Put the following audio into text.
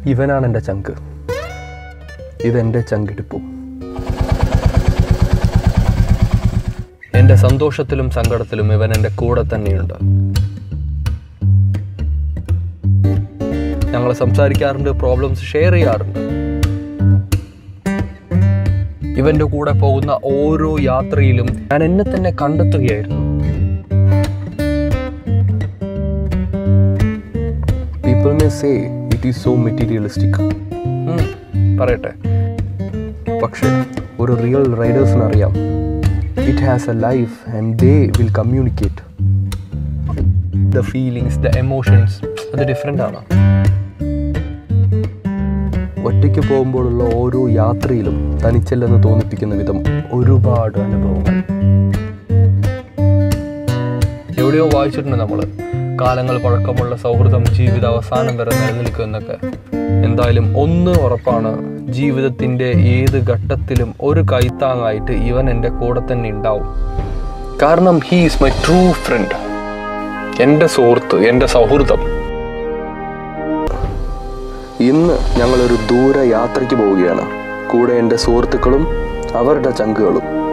ഇവനാണ് എൻ്റെ ചങ്ക് ഇതെൻ്റെ ചങ്കിടിപ്പും എൻ്റെ സന്തോഷത്തിലും സങ്കടത്തിലും ഇവൻ എൻ്റെ കൂടെ തന്നെയുണ്ട് ഞങ്ങൾ സംസാരിക്കാറുണ്ട് പ്രോബ്ലംസ് ഷെയർ ചെയ്യാറുണ്ട് ഇവൻ്റെ കൂടെ പോകുന്ന ഓരോ യാത്രയിലും ഞാൻ എന്നെ തന്നെ കണ്ടെത്തുകയായിരുന്നു people may say it is so materialistic പറയട്ടെ പക്ഷേ ഒരു റിയൽ റൈഡേഴ്സിന് അറിയാം it has a life and they will communicate the feelings the emotions അത് ഡിഫറെൻ്റ് ആണ് ഒറ്റയ്ക്ക് പോകുമ്പോഴുള്ള ഓരോ യാത്രയിലും തനിച്ചല്ലെന്ന് തോന്നിപ്പിക്കുന്ന വിധം ഒരുപാട് അനുഭവങ്ങൾ എവിടെയോ വായിച്ചിട്ടുണ്ട് നമ്മൾ കാലങ്ങൾ പഴക്കമുള്ള സൗഹൃദം ജീവിത അവസാനം വരെ നിലനിൽക്കും എന്നൊക്കെ എന്തായാലും ഒന്ന് ഉറപ്പാണ് ജീവിതത്തിൻ്റെ ഏത് ഘട്ടത്തിലും ഒരു കൈത്താങ്ങായിട്ട് ഇവൻ എൻ്റെ കൂടെ തന്നെ ഉണ്ടാവും കാരണം he is my true friend എൻ്റെ സുഹൃത്ത് എൻ്റെ സൗഹൃദം ഇന്ന് ഞങ്ങളൊരു ദൂര യാത്രയ്ക്ക് പോവുകയാണ് കൂടെ എൻ്റെ സുഹൃത്തുക്കളും അവരുടെ ചങ്കുകളും